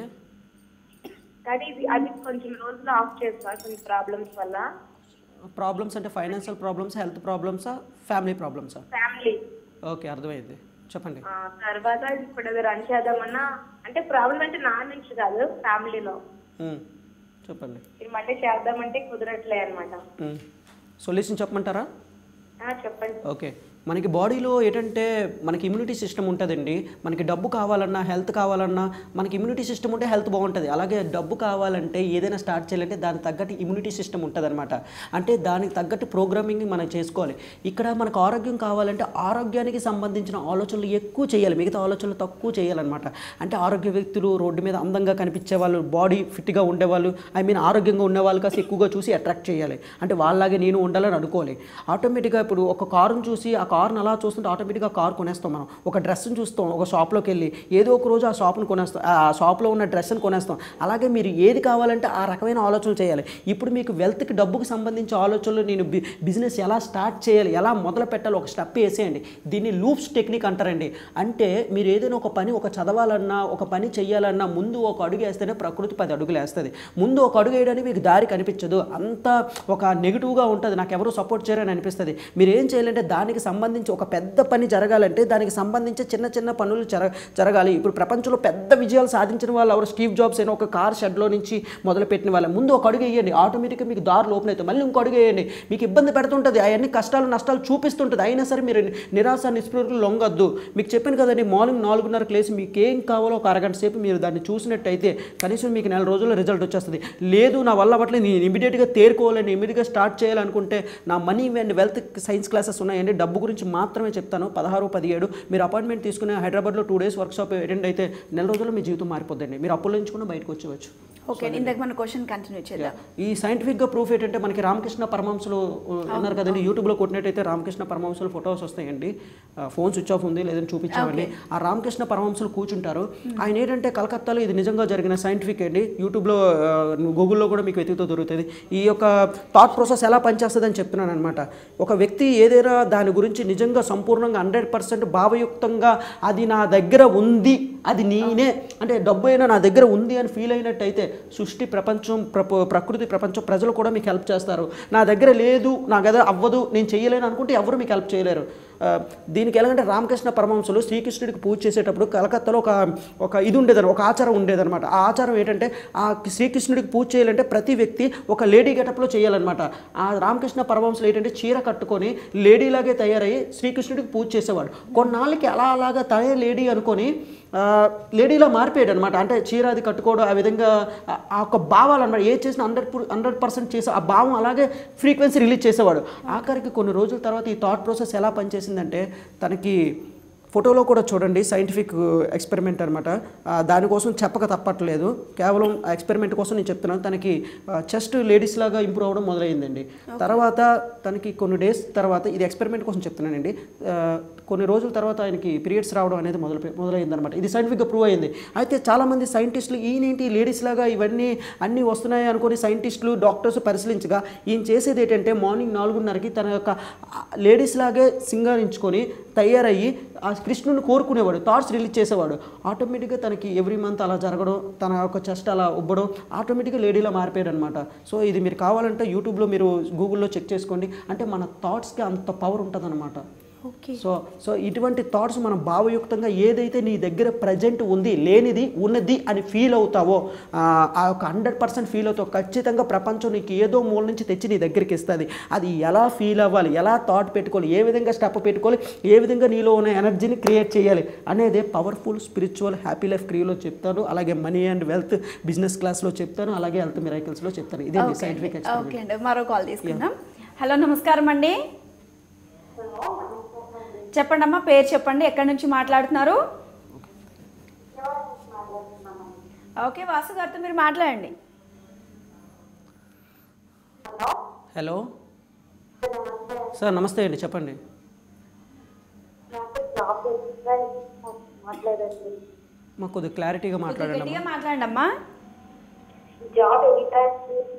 కానీ ఇది అది కొంచెం రోజులు ఆఫ్ చేస్తా కొన్ని ప్రాబ్లమ్స్ వల్ల ప్రాబ్లమ్స్ అంటే ఫైనాన్షియల్ ప్రాబ్లమ్స్ హెల్త్ ప్రాబ్లమ్సా ఫ్యామిలీ ప్రాబ్లమ్సా ఫ్యామిలీ ఓకే అర్థమైంది చెప్పండి తర్వాత ఇప్పుడు అది రన్ చేద్దామన్నా అంటే ప్రాబ్లం అంటే నా నుంచి కాదు ఫ్యామిలీలో మ్మ్. చెప్పండి ఇది మళ్ళీ చేద్దామంటే కుదరట్లే అనమాట సొల్యూషన్ చెప్పమంటారా చెప్పండి ఓకే మనకి బాడీలో ఏంటంటే మనకి ఇమ్యూనిటీ సిస్టమ్ ఉంటుందండి మనకి డబ్బు కావాలన్నా హెల్త్ కావాలన్నా మనకి ఇమ్యూనిటీ సిస్టమ్ ఉంటే హెల్త్ బాగుంటుంది అలాగే డబ్బు కావాలంటే ఏదైనా స్టార్ట్ చేయాలంటే దానికి తగ్గట్టు ఇమ్యూనిటీ సిస్టమ్ ఉంటుంది అంటే దానికి తగ్గట్టు ప్రోగ్రామింగ్ మనం చేసుకోవాలి ఇక్కడ మనకు ఆరోగ్యం కావాలంటే ఆరోగ్యానికి సంబంధించిన ఆలోచనలు ఎక్కువ చేయాలి మిగతా ఆలోచనలు తక్కువ చేయాలన్నమాట అంటే ఆరోగ్య వ్యక్తులు రోడ్డు మీద అందంగా కనిపించే వాళ్ళు బాడీ ఫిట్గా ఉండేవాళ్ళు ఐ మీన్ ఆరోగ్యంగా ఉండేవాళ్ళు కాస్త ఎక్కువగా చూసి అట్రాక్ట్ చేయాలి అంటే వాళ్ళలాగే నేను ఉండాలని అనుకోవాలి ఆటోమేటిక్గా ఇప్పుడు ఒక కారుని చూసి ఆ కారుని అలా చూస్తుంటే ఆటోమేటిక్గా కార్ కొనేస్తాం మనం ఒక డ్రెస్ని చూస్తాం ఒక షాప్లోకి వెళ్ళి ఏదో ఒక రోజు ఆ షాప్ని కొనేస్తాం ఆ షాప్లో ఉన్న డ్రెస్ని కొనేస్తాం అలాగే మీరు ఏది కావాలంటే ఆ రకమైన ఆలోచనలు చేయాలి ఇప్పుడు మీకు వెల్త్కి డబ్బుకి సంబంధించి ఆలోచనలు నేను బి బిజినెస్ ఎలా స్టార్ట్ చేయాలి ఎలా మొదలు పెట్టాలి ఒక స్టెప్ వేసేయండి దీన్ని లూప్స్ టెక్నిక్ అంటారండి అంటే మీరు ఏదైనా ఒక పని ఒక చదవాలన్నా ఒక పని చేయాలన్నా ముందు ఒక అడుగు వేస్తేనే ప్రకృతి పది అడుగులు వేస్తుంది ముందు ఒక అడుగు వేయడానికి మీకు దారి కనిపించదు అంతా ఒక నెగిటివ్గా ఉంటుంది నాకు ఎవరు సపోర్ట్ చేయరని అనిపిస్తుంది మీరు ఏం చేయాలంటే దానికి సంబంధించి ఒక పెద్ద పని జరగాలంటే దానికి సంబంధించి చిన్న చిన్న పనులు జర జరగాలి ఇప్పుడు ప్రపంచంలో పెద్ద విజయాలు సాధించిన వాళ్ళు ఎవరు స్టీవ్ జాబ్స్ అయినా ఒక కార్ షెడ్లో నుంచి మొదలుపెట్టిన వాళ్ళు ముందు ఒక అడుగు వేయండి ఆటోమేటిక్గా మీకు దారులు ఓపెన్ అవుతాయి మళ్ళీ ఇంకో అడుగు వేయండి మీకు ఇబ్బంది పెడుతుంటుంది అవన్నీ కష్టాలు నష్టాలు చూపిస్తుంటుంది అయినా సరే మీరు నిరాశ నిస్పృహలు లొంగొద్దు మీకు చెప్పాను కదండి మార్నింగ్ నాలుగున్నరకు లేసి మీకు ఏం కావాలో ఒక అరగంట సేపు మీరు దాన్ని చూసినట్టయితే కనీసం మీకు నెల రోజుల్లో రిజల్ట్ వచ్చేస్తుంది లేదు నా వల్ల అవ్వట్లేదు నేను ఇమీడియట్గా తేరుకోవాలని ఇమీడియట్గా స్టార్ట్ చేయాలనుకుంటే నా money and wealth science classes ఉన్నాయండి డబ్బు గురించి మాత్రమే చెప్తాను పదహారు పదిహేడు మీరు అపాయింట్మెంట్ తీసుకుని హైదరాబాద్లో టూ డేస్ వర్క్షాప్ అటెండ్ అయితే నెల రోజుల్లో మీ జీవితం మారిపోద్దండి మీరు అప్పుల నుంచి కూడా బయటకు వచ్చేవచ్చు ఓకే ఇందాక మన క్వశ్చన్ కంటిన్యూ చేద్దాం ఈ సైంటిఫిక్గా ప్రూఫ్ ఏంటంటే మనకి రామకృష్ణ పరమహంసలు ఉన్నారు కదండి యూట్యూబ్లో కొట్టినట్టయితే రామకృష్ణ పరమహంసలు ఫొటోస్ వస్తాయండి ఆ, ఫోన్ స్విచ్ ఆఫ్ ఉంది లేదని చూపించామండి ఆ రామకృష్ణ పరమహంసలు కూర్చుంటారు ఆయన ఏంటంటే కలకత్తాలో ఇది నిజంగా జరిగిన సైంటిఫిక్ అండి యూట్యూబ్లో ఆ, గూగుల్లో కూడా మీకు వెతుకుతూ దొరుకుతుంది ఈ యొక్క థాట్ ప్రాసెస్ ఎలా పనిచేస్తుంది అని చెప్తున్నాను అనమాట ఒక వ్యక్తి ఏదైనా దాని గురించి నిజంగా సంపూర్ణంగా హండ్రెడ్ పర్సెంట్ భావయుక్తంగా అది నా దగ్గర ఉంది అది నేనే అంటే డబ్బు అయినా నా దగ్గర ఉంది అని ఫీల్ అయినట్టయితే సృష్టి ప్రపంచం ప్రప ప్రకృతి ప్రపంచం ప్రజలు కూడా మీకు హెల్ప్ చేస్తారు నా దగ్గర లేదు నా దగ్గర అవ్వదు నేను చేయలేను అనుకుంటే ఎవరు మీకు హెల్ప్ చేయలేరు ఆ, దీనికి ఎలాగంటే రామకృష్ణ పరమహంసులు శ్రీకృష్ణుడికి పూజ చేసేటప్పుడు కలకత్తాలో ఒక ఒక ఇది ఉండేదని ఒక ఆచారం ఉండేదన్నమాట ఆ ఆచారం ఏంటంటే ఆ శ్రీకృష్ణుడికి పూజ చేయాలంటే ప్రతి వ్యక్తి ఒక లేడీ గెటప్లో చేయాలన్నమాట ఆ రామకృష్ణ పరమహంసులు ఏంటంటే చీర కట్టుకొని లేడీలాగే తయారయ్యి శ్రీకృష్ణుడికి పూజ చేసేవాడు కొన్నాళ్ళకి అలా అలాగా తనే లేడీ అనుకొని ఆ, లేడీలా మారిపోయాడు అనమాట అంటే చీర అది కట్టుకోవడం ఆ విధంగా ఆ- ఆ ఒక భావాలు అనమాట ఏ చేసిన హండ్రెడ్ హండ్రెడ్ పర్సెంట్ చేసే ఆ భావం అలాగే ఫ్రీక్వెన్సీ రిలీజ్ చేసేవాడు ఆఖరికి కొన్ని రోజుల తర్వాత ఈ థాట్ ప్రాసెస్ ఎలా పనిచేసిందంటే తనకి ఫోటోలో కూడా చూడండి సైంటిఫిక్ ఎక్స్పెరిమెంట్ అనమాట దానికోసం చెప్పక తప్పట్లేదు కేవలం ఆ ఎక్స్పెరిమెంట్ కోసం నేను చెప్తున్నాను తనకి చెస్ట్ లేడీస్ లాగా ఇంప్రూవ్ అవ్వడం మొదలైందండి తర్వాత తనకి కొన్ని డేస్ తర్వాత ఇది ఎక్స్పెరిమెంట్ కోసం చెప్తున్నానండి ఆ, కొన్ని రోజుల తర్వాత ఆయనకి పీరియడ్స్ రావడం అనేది మొదలు మొదలైందనమాట ఇది సైంటిఫిక్గా ప్రూవ్ అయింది అయితే చాలామంది సైంటిస్టులు ఈయనేంటి లేడీస్ లాగా ఇవన్నీ అన్నీ వస్తున్నాయి అనుకుని సైంటిస్టులు డాక్టర్స్ పరిశీలించగా ఈయన చేసేది ఏంటంటే మార్నింగ్ నాలుగున్నరకి తన యొక్క లేడీస్ లాగే సింగారించుకొని తయారయ్యి ఆ కృష్ణుని కోరుకునేవాడు థాట్స్ రిలీజ్ చేసేవాడు ఆటోమేటిక్గా తనకి ఎవ్రీ మంత్ అలా జరగడం తన యొక్క చెస్ట్ అలా ఉబ్బడం ఆటోమేటిక్గా లేడీలా మారిపోయాడు అనమాట సో ఇది మీరు కావాలంటే యూట్యూబ్లో మీరు గూగుల్లో చెక్ చేసుకోండి అంటే మన థాట్స్కి అంత పవర్ ఉంటుందన్నమాట ఓకే సో సో ఇటువంటి థాట్స్ మనం భావయుక్తంగా ఏదైతే నీ దగ్గర ప్రజెంట్ ఉంది లేనిది ఉన్నది అని ఫీల్ అవుతావో ఆ ఆ యొక్క హండ్రెడ్ పర్సెంట్ ఫీల్ అవుతావు ఖచ్చితంగా ప్రపంచం నీకు ఏదో మూల నుంచి తెచ్చి నీ దగ్గరికి ఇస్తుంది అది ఎలా ఫీల్ అవ్వాలి ఎలా థాట్ పెట్టుకోవాలి ఏ విధంగా స్టెప్ పెట్టుకోవాలి ఏ విధంగా నీలో ఉన్న ఎనర్జీని క్రియేట్ చేయాలి అనేది పవర్ఫుల్ స్పిరిచువల్ హ్యాపీ లైఫ్ క్రియలో చెప్తాను అలాగే మనీ అండ్ వెల్త్ బిజినెస్ క్లాస్లో చెప్తాను అలాగే హెల్త్ మిరాకిల్స్లో చెప్తాను ఇదే ఓకే సైంటిఫిక్ అండి. ఎక్స్పెరిమెంట్ ఓకే అండి మరో కాల్ తీసుకుందాం హలో నమస్కారం అండి చెప్పండి అమ్మా పేరు చెప్పండి ఎక్కడి నుంచి మాట్లాడుతున్నారు ఓకే వాసు గారితో మీరు మాట్లాడండి హలో సార్ నమస్తే అండి చెప్పండి మాట్లాడండి మాకు కొద్దిగా క్లారిటీగా కొద్దిగా మాట్లాడండి గట్టిగా అమ్మా. మాట్లాడండి అమ్మా జాబ్ ఎనీ టైం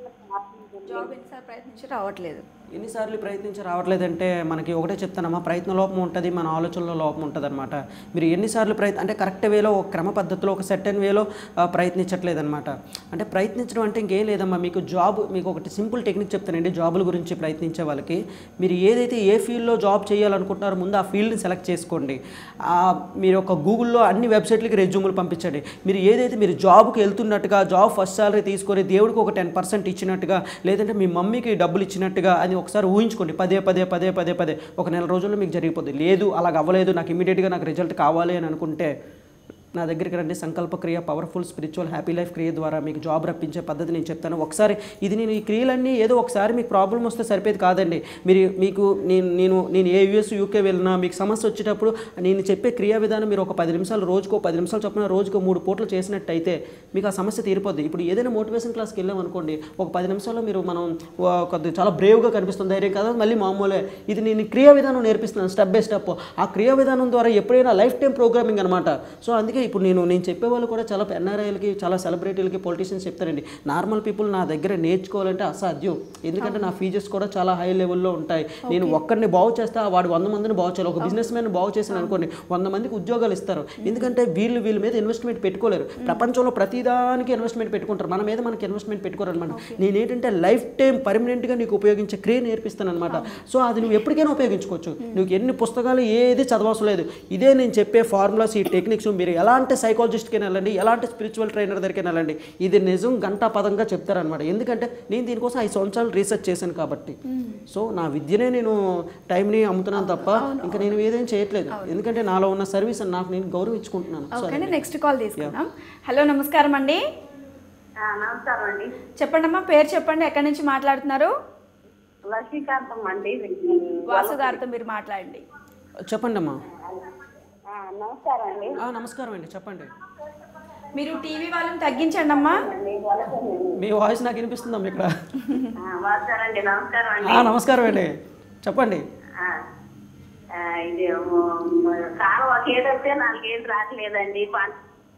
జాబ్ ఎన్నిసార్లు ప్రయత్నించి రావట్లేదు ఎన్నిసార్లు ప్రయత్నించి రావట్లేదంటే మనకి ఒకటే చెప్తానమ్మా ప్రయత్న లోపం ఉంటుంది మన ఆలోచనలో లోపం ఉంటుంది అనమాట మీరు ఎన్నిసార్లు ప్రయత్నం అంటే కరెక్ట్ వేలో ఒక క్రమ పద్ధతిలో ఒక సెటన్ వేలో ప్రయత్నించట్లేదన్నమాట అంటే ప్రయత్నించడం అంటే ఇంకేం లేదమ్మా మీకు జాబ్ మీకు ఒకటి సింపుల్ టెక్నిక్ చెప్తానండి జాబుల గురించి ప్రయత్నించే వాళ్ళకి మీరు ఏదైతే ఏ ఫీల్డ్లో జాబ్ చేయాలనుకుంటున్నారో ముందు ఆ ఫీల్డ్ని సెలెక్ట్ చేసుకోండి ఆ, మీరు ఒక గూగుల్లో అన్ని వెబ్సైట్లకి రెజ్యూములు పంపించండి మీరు ఏదైతే మీరు జాబ్కి వెళ్తున్నట్టుగా జాబ్ ఫస్ట్ సాలరీ తీసుకొని దేవుడికి ఒక టెన్ పర్సెంట్ ఇచ్చినట్టుగా లేదంటే మీ మమ్మీకి డబ్బులు ఇచ్చినట్టుగా అది ఒకసారి ఊహించుకోండి పదే పదే పదే పదే పదే ఒక నెల రోజుల్లో మీకు జరిగిపోద్ది లేదు అలాగ అవ్వలేదు నాకు ఇమీడియట్గా నాకు రిజల్ట్ కావాలి అని అనుకుంటే నా దగ్గరికి రండి సంకల్ప క్రియ పవర్ఫుల్ స్పిరిచువల్ హ్యాపీ లైఫ్ క్రియ ద్వారా మీకు జాబ్ రప్పించే పద్ధతి నేను చెప్తాను ఒకసారి ఇది నేను ఈ క్రియలన్నీ ఏదో ఒకసారి మీకు ప్రాబ్లం వస్తే సరిపోయేది కాదండి మీరు మీకు నేను నేను నేను ఏ యూఎస్ యూకే వెళ్ళినా మీకు సమస్య వచ్చేటప్పుడు నేను చెప్పే క్రియా విధానం మీరు ఒక పది నిమిషాలు రోజుకో పది నిమిషాలు చొప్పున రోజుకో మూడు పూటలు చేసినట్టయితే మీకు ఆ సమస్య తీరిపోద్ది ఇప్పుడు ఏదైనా మోటివేషన్ క్లాస్కి వెళ్ళాం అనుకోండి ఒక పది నిమిషాల్లో మీరు మనం ఆ, కొద్దిగా చాలా బ్రేవ్గా కనిపిస్తుంది ధైర్యం కదా మళ్ళీ మామూలే ఇది నేను క్రియా విధానం నేర్పిస్తున్నాను స్టెప్ బై స్టెప్ ఆ క్రియా విధానం ద్వారా ఎప్పుడైనా లైఫ్ టైం ప్రోగ్రామింగ్ అనమాట సో అందుకే ఇప్పుడు నేను నేను చెప్పే వాళ్ళు కూడా చాలా ఎన్ఆర్ఐలకి చాలా సెలబ్రిటీలకి పొలిటీషియన్స్ చెప్తారండి నార్మల్ పీపుల్ నా దగ్గర నేర్చుకోవాలంటే అసాధ్యం ఎందుకంటే నా ఫీజెస్ కూడా చాలా హై లెవెల్లో ఉంటాయి నేను ఒక్కరిని బాగు చేస్తే ఆ వాడు వంద మందిని బాగు చేయాలి ఒక బిజినెస్ మ్యాన్ బాగు చేసిన అనుకోండి వంద మందికి ఉద్యోగాలు ఇస్తారు ఎందుకంటే వీళ్ళు వీళ్ళ మీద ఇన్వెస్ట్మెంట్ పెట్టుకోలేరు ప్రపంచంలో ప్రతిదానికి ఇన్వెస్ట్మెంట్ పెట్టుకుంటారు మన మీద మనకి ఇన్వెస్ట్మెంట్ పెట్టుకోరు అనమాట నేనేంటంటే లైఫ్ టైం పర్మనెంట్గా నీకు ఉపయోగించే క్రియ నేర్పిస్తాను అనమాట సో అది నువ్వు ఎప్పటికైనా ఉపయోగించుకోవచ్చు నువ్వు ఎన్ని పుస్తకాలు ఏది చదవవసరం లేదు ఇదే నేను చెప్పే ఫార్ములాస్ ఈ టెక్నిక్స్ మీరు ఎలాంటి సైకాలజిస్ట్కి వెళ్ళండి ఎలాంటి స్పిరిచువల్ ట్రైనర్ దగ్గరికి వెళ్ళండి ఇది నిజం గంటా పదంగా చెప్తారనమాట ఎందుకంటే నేను దీనికోసం ఐదు సంవత్సరాలు రీసెర్చ్ చేశాను కాబట్టి సో నా విద్యనే నేను టైంని అమ్ముతున్నాను తప్ప ఇంకా నేను ఏదేం చేయట్లేదు ఎందుకంటే నాలో ఉన్న సర్వీస్ నాకు నేను గౌరవించుకుంటున్నాను సో ఓకే అండి నెక్స్ట్ కాల్ తీసుకుందాం హలో నమస్కారం అండి నమస్కారం అండి చెప్పండి అమ్మా పేరు చెప్పండి ఎక్కడి నుంచి మాట్లాడుతున్నారు లక్ష్మీకాంతం అండి వాసు గారితో మీరు మాట్లాడండి చెప్పండి అమ్మా ఆ, నమస్కారం అండి ఆ, నమస్కారం అండి చెప్పండి మీరు టీవీ వాళ్ళని తగ్గించండి అమ్మా మీ వాయిస్ నాకు వినిపిస్తుందమ్మా ఇక్కడ వాసారండి నమస్కారం అండి ఆ, నమస్కారం అండి చెప్పండి ఆ, ఆ, ఇది కాలువ కేదైతే నాలుగేళ్ళు రావట్లేదండి పంట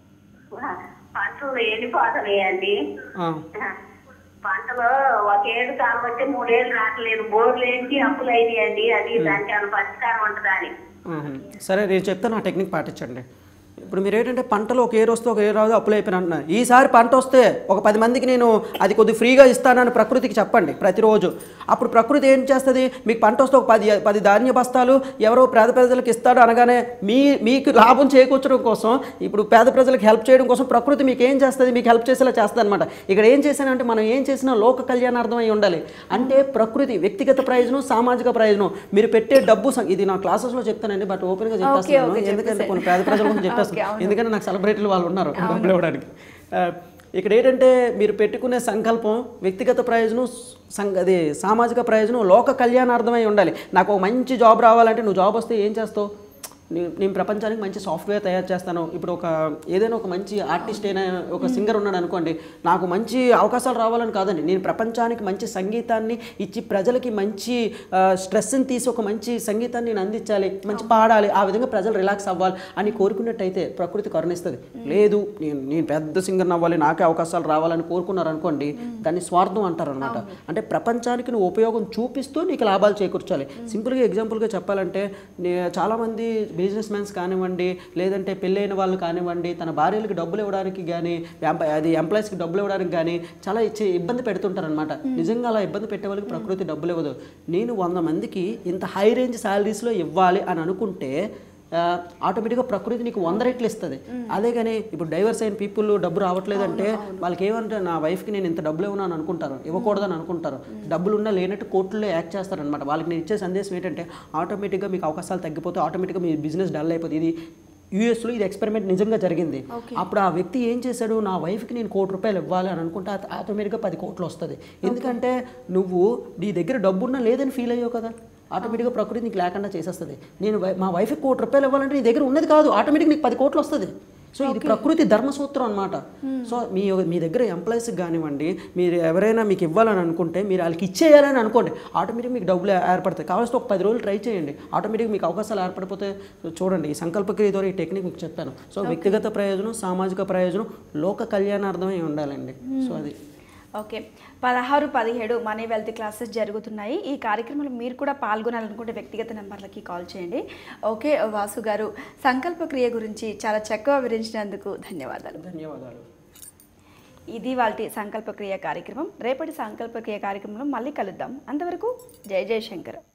పంటలు ఎండిపోతున్నాయండి ఆ, పంటలు ఒక ఏడు కాబట్టి మూడేళ్ళు రావట్లేదు బోర్లు ఏంటి అప్పులు అయినాయండి అది దానికి ఏమైనా పరిష్కారం ఉంటుందా అని ఆహా. సరే నేను చెప్తాను ఆ టెక్నిక్ పాటించండి ఇప్పుడు మీరు ఏంటంటే పంటలో ఒక ఏరు వస్తే ఒక ఏరు రాదు అప్పులు అయిపోయిన అంటున్నారు ఈసారి పంట వస్తే ఒక పది మందికి నేను అది కొద్దిగా ఫ్రీగా ఇస్తానని ప్రకృతికి చెప్పండి ప్రతిరోజు అప్పుడు ప్రకృతి ఏం చేస్తుంది మీకు పంట వస్తే ఒక పది పది ధాన్య బస్తాలు ఎవరో పేద ప్రజలకు ఇస్తాడు అనగానే మీ మీకు లాభం చేకూర్చడం కోసం ఇప్పుడు పేద ప్రజలకు హెల్ప్ చేయడం కోసం ప్రకృతి మీకు ఏం చేస్తుంది మీకు హెల్ప్ చేసేలా చేస్తుంది అనమాట ఇక్కడ ఏం చేశానంటే మనం ఏం చేసినా లోక కళ్యాణార్థం అయి ఉండాలి అంటే ప్రకృతి వ్యక్తిగత ప్రయోజనం సామాజిక ప్రయోజనం మీరు పెట్టే డబ్బు సం- ఇది నా క్లాసెస్లో చెప్తానండి బట్ ఓపెన్గా చెప్పేస్తున్నాను okay, ఎందుకంటే చెప్పేసేయ్. కొన్ని పేద ప్రజల గురించి Okay, చెప్పేస్తాను అవును. ఎందుకంటే నాకు సెలబ్రిటీలు వాళ్ళు ఉన్నారు డబ్బులు ఇవ్వడానికి ఆ, ఇక్కడ ఏంటంటే మీరు పెట్టుకునే సంకల్పం వ్యక్తిగత ప్రయోజనం సంఘ అది సామాజిక ప్రయోజనం లోక కళ్యాణార్థమై ఉండాలి నాకు ఒక మంచి జాబ్ రావాలంటే నువ్వు జాబ్ వస్తే ఏం చేస్తావు నే- నేను ప్రపంచానికి మంచి సాఫ్ట్వేర్ తయారు చేస్తాను ఇప్పుడు ఒక ఏదైనా ఒక మంచి ఆర్టిస్ట్ అయినా ఒక సింగర్ ఉన్నాడు అనుకోండి నాకు మంచి అవకాశాలు రావాలని కాదండి నేను ప్రపంచానికి మంచి సంగీతాన్ని ఇచ్చి ప్రజలకి మంచి ఆ, స్ట్రెస్ని తీసి ఒక మంచి సంగీతాన్ని నేను అందించాలి మంచి పాడాలి ఆ విధంగా ప్రజలు రిలాక్స్ అవ్వాలి అని కోరుకున్నట్టయితే ప్రకృతి కరుణిస్తుంది లేదు నేను నేను పెద్ద సింగర్ అవ్వాలి నాకే అవకాశాలు రావాలని కోరుకున్నారు అనుకోండి దాన్ని స్వార్థం అంటారు అనమాట అంటే ప్రపంచానికి నువ్వు ఉపయోగం చూపిస్తూ నీకు లాభాలు చేకూర్చాలి సింపుల్గా ఎగ్జాంపుల్గా చెప్పాలంటే నే- చాలామంది బిజినెస్ మ్యాన్స్ కానివ్వండి లేదంటే పెళ్ళైన వాళ్ళు కానివ్వండి తన భార్యలకు డబ్బులు ఇవ్వడానికి కానీ అది ఎంప్లాయీస్కి డబ్బులు ఇవ్వడానికి కానీ చాలా ఇచ్చి ఇబ్బంది పెడుతుంటారనమాట నిజంగా అలా ఇబ్బంది పెట్టే వాళ్ళకి ప్రకృతి డబ్బులు ఇవ్వదు నేను వంద మందికి ఇంత హై రేంజ్ శాలరీస్లో ఇవ్వాలి అని అనుకుంటే ఆటోమేటిక్గా ప్రకృతి నీకు వంద రెట్లు ఇస్తుంది అదే కానీ ఇప్పుడు డైవర్స్ అయిన పీపుల్ డబ్బు రావట్లేదు అంటే వాళ్ళకి ఏమంటే నా వైఫ్కి నేను ఇంత డబ్బులు ఇవ్వను అనుకుంటారు ఇవ్వకూడదని అనుకుంటారు డబ్బులు ఉన్నా లేనట్టు కోర్టులో యాక్ట్ చేస్తారనమాట వాళ్ళకి నేను ఇచ్చే సందేశం ఏంటంటే ఆటోమేటిక్గా మీకు అవకాశాలు తగ్గిపోతే ఆటోమేటిక్గా మీ బిజినెస్ డల్ అయిపోతుంది ఇది యూఎస్లో ఇది ఎక్స్పెరిమెంట్ నిజంగా జరిగింది అప్పుడు ఆ వ్యక్తి ఏం చేశాడు నా వైఫ్కి నేను కోటి రూపాయలు ఇవ్వాలి అని అనుకుంటే ఆట- ఆటోమేటిక్గా పది కోట్లు వస్తుంది ఎందుకంటే నువ్వు నీ దగ్గర డబ్బున్నా లేదని ఫీల్ అయ్యావు కదా ఆటోమేటిక్గా ప్రకృతి నీకు లేకుండా చేసేస్తుంది నేను వై- మా వైఫ్కి కోటి రూపాయలు ఇవ్వాలంటే నీ దగ్గర ఉన్నది కాదు ఆటోమేటిక్ నీకు పది కోట్లు వస్తుంది సో ఇది ప్రకృతి ధర్మసూత్రం అనమాట సో మీ మీ దగ్గర ఎంప్లాయీస్కి కానివ్వండి మీరు ఎవరైనా మీకు ఇవ్వాలని అనుకుంటే మీరు వాళ్ళకి ఇచ్చేయాలని అనుకోండి ఆటోమేటిక్ మీకు డబ్బులు ఏర్పడతాయి కావాల్సి ఒక పది రోజులు ట్రై చేయండి ఆటోమేటిక్ మీకు అవకాశాలు ఏర్పడిపోతే చూడండి ఈ సంకల్పక్రియ ద్వారా ఈ టెక్నిక్ మీకు చెప్పాను సో వ్యక్తిగత ప్రయోజనం సామాజిక ప్రయోజనం లోక కళ్యాణార్థమై ఉండాలండి సో అది ఓకే పదహారు పదిహేడు మనీ వెల్త్ క్లాసెస్ జరుగుతున్నాయి ఈ కార్యక్రమంలో మీరు కూడా పాల్గొనాలనుకుంటే వ్యక్తిగత నెంబర్లకి కాల్ చేయండి ఓకే వాసు గారు సంకల్ప క్రియ గురించి చాలా చక్కగా వివరించినందుకు ధన్యవాదాలు ధన్యవాదాలు ఇది వాళ్ళ సంకల్ప క్రియ కార్యక్రమం రేపటి సంకల్ప క్రియ కార్యక్రమంలో మళ్ళీ కలుద్దాం అంతవరకు జై జయశంకర్